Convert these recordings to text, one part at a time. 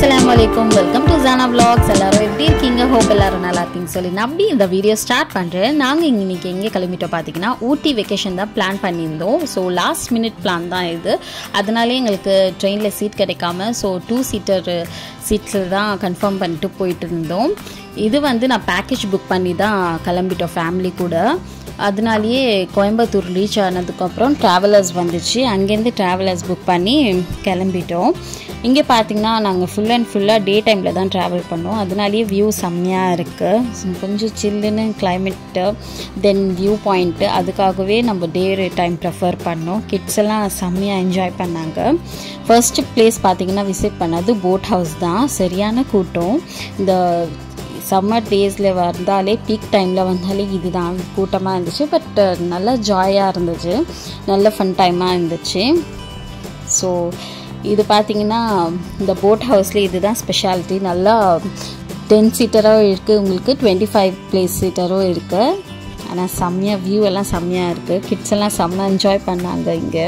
அஸ்ஸலாமு அலைக்கும் welcome to ஜானா vlogs எல்லாரும் எப்படி இருக்கீங்க ஹோப் எல்லாரும் நல்லா இருக்கீங்க சொல்லி நம்பி இந்த வீடியோ ஸ்டார்ட் பண்ணுறேன் நாங்கள் இங்கே இன்றைக்கி எங்கே கிளம்பிட்டோம் பார்த்தீங்கன்னா ஊட்டி வெக்கேஷன் தான் பிளான் பண்ணியிருந்தோம் ஸோ லாஸ்ட் மினிட் பிளான் தான் இது அதனாலே எங்களுக்கு ட்ரெயினில் சீட் கிடைக்காம ஸோ டூ சீட்டர் சீட்ஸில் தான் கன்ஃபார்ம் பண்ணிட்டு போயிட்டு இருந்தோம் இது வந்து நான் பேக்கேஜ் புக் பண்ணி தான் கிளம்பிட்டோம் ஃபேமிலி கூட அதனாலேயே கோயம்புத்தூர் ரீச் ஆனதுக்கப்புறம் ட்ராவலர்ஸ் வந்துச்சு அங்கேருந்து ட்ராவலர்ஸ் புக் பண்ணி கிளம்பிட்டோம் இங்கே பார்த்தீங்கன்னா நாங்கள் ஃபுல் அண்ட் ஃபுல்லாக டே டைமில் தான் ட்ராவல் பண்ணோம் அதனாலேயே வியூ செம்மையாக இருக்குது கொஞ்சம் சில்லுன்னு கிளைமேட்டு தென் வியூ பாயிண்ட்டு அதுக்காகவே நம்ம டே டைம் ப்ரிஃபர் பண்ணோம் கிட்ஸ் எல்லாம் செம்மையாக என்ஜாய் பண்ணாங்க ஃபர்ஸ்ட் பிளேஸ் பார்த்தீங்கன்னா விசிட் பண்ணது போட் ஹவுஸ் தான் சரியான கூட்டம் இந்த சம்மர் டேஸில் வந்தாலே பீக் டைமில் வந்தாலே இதுதான் கூட்டமாக இருந்துச்சு பட் நல்லா ஜாயாக இருந்துச்சு நல்ல ஃபன் டைமாக இருந்துச்சு ஸோ இது பார்த்தீங்கன்னா இந்த போட் ஹவுஸில் இதுதான் ஸ்பெஷாலிட்டி நல்லா டென் சீட்டரும் இருக்குது உங்களுக்கு டுவெண்ட்டி ஃபைவ் பிளேஸ் சீட்டரும் இருக்குது ஆனால் செம்மையாக வியூ எல்லாம் செம்மையாக இருக்குது கிட்ஸ் எல்லாம் செம்ம என்ஜாய் பண்ணாங்க இங்கே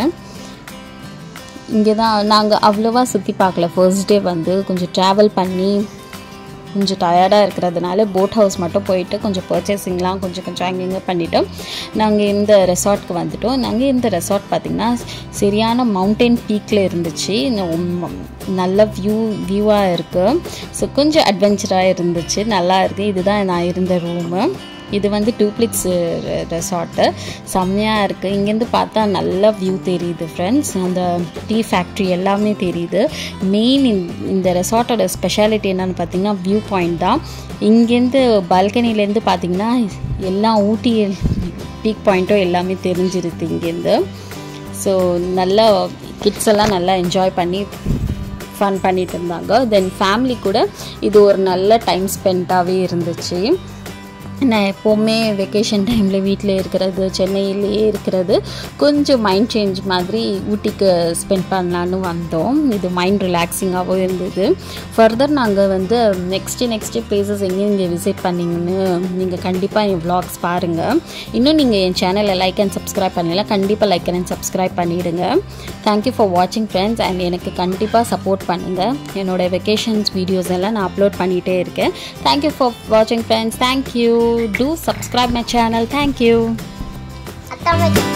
இங்கே தான் நாங்கள் அவ்வளோவா சுற்றி பார்க்கல ஃபர்ஸ்ட் டே வந்து கொஞ்சம் ட்ராவல் பண்ணி கொஞ்சம் டயர்டாக இருக்கிறதுனால போட் ஹவுஸ் மட்டும் போயிட்டு கொஞ்சம் பர்ச்சேசிங்லாம் கொஞ்சம் கொஞ்சம் அங்கங்கே பண்ணிவிட்டு நாங்கள் இந்த ரெசார்ட்க்கு வந்துட்டோம் நாங்கள் இந்த ரெசார்ட் பார்த்திங்கன்னா சரியான மவுண்டன் பீக்கில் இருந்துச்சு நல்ல வியூ வியூவாக இருக்குது ஸோ கொஞ்சம் அட்வென்ச்சராக இருந்துச்சு நல்லா இருக்குது இதுதான் நான் இருந்த ரூமு இது வந்து டூப்ளிக்ஸ் ரெசார்ட்டு செம்மையாக இருக்குது இங்கேருந்து பார்த்தா நல்ல வியூ தெரியுது ஃப்ரெண்ட்ஸ் அந்த டீ ஃபேக்ட்ரி எல்லாமே தெரியுது மெயின் இந்த ரெசார்ட்டோட ஸ்பெஷாலிட்டி என்னென்னு பார்த்தீங்கன்னா வியூ பாயிண்ட் தான் இங்கேருந்து பால்கனிலேருந்து பார்த்தீங்கன்னா எல்லாம் ஊட்டி பீக் பாயிண்ட்டும் எல்லாமே தெரிஞ்சிருது இங்கேருந்து ஸோ நல்லா கிட்ஸ் எல்லாம் நல்லா என்ஜாய் பண்ணி ஃபன் பண்ணிட்டு இருந்தாங்க தென் ஃபேமிலி கூட இது ஒரு நல்ல டைம் ஸ்பெண்ட்டாகவே இருந்துச்சு நான் எப்போவுமே வெக்கேஷன் டைமில் வீட்டில் இருக்கிறது சென்னையிலேயே இருக்கிறது கொஞ்சம் மைண்ட் சேஞ்ச் மாதிரி ஊட்டிக்கு ஸ்பெண்ட் பண்ணலான்னு வந்தோம் இது மைண்ட் ரிலாக்ஸிங்காகவும் இருந்தது ஃபர்தர் நாங்கள் வந்து நெக்ஸ்ட்டு நெக்ஸ்ட்டு பிளேசஸ் எங்கே நீங்கள் விசிட் பண்ணிங்கன்னு நீங்கள் கண்டிப்பாக என் விளாக்ஸ் பாருங்கள் இன்னும் நீங்கள் என் சேனலை லைக் அண்ட் சப்ஸ்கிரைப் பண்ணல கண்டிப்பாக லைக் அண்ட் சப்ஸ்கிரைப் பண்ணிவிடுங்க தேங்க்யூ ஃபார் வாட்சிங் ஃப்ரெண்ட்ஸ் அண்ட் எனக்கு கண்டிப்பாக சப்போர்ட் பண்ணுங்கள் என்னோடய வெக்கேஷன்ஸ் வீடியோஸ் எல்லாம் நான் அப்லோட் பண்ணிகிட்டே இருக்கேன் தேங்க்யூ ஃபார் வாட்சிங் friends thank you do subscribe my channel thank you அத்தா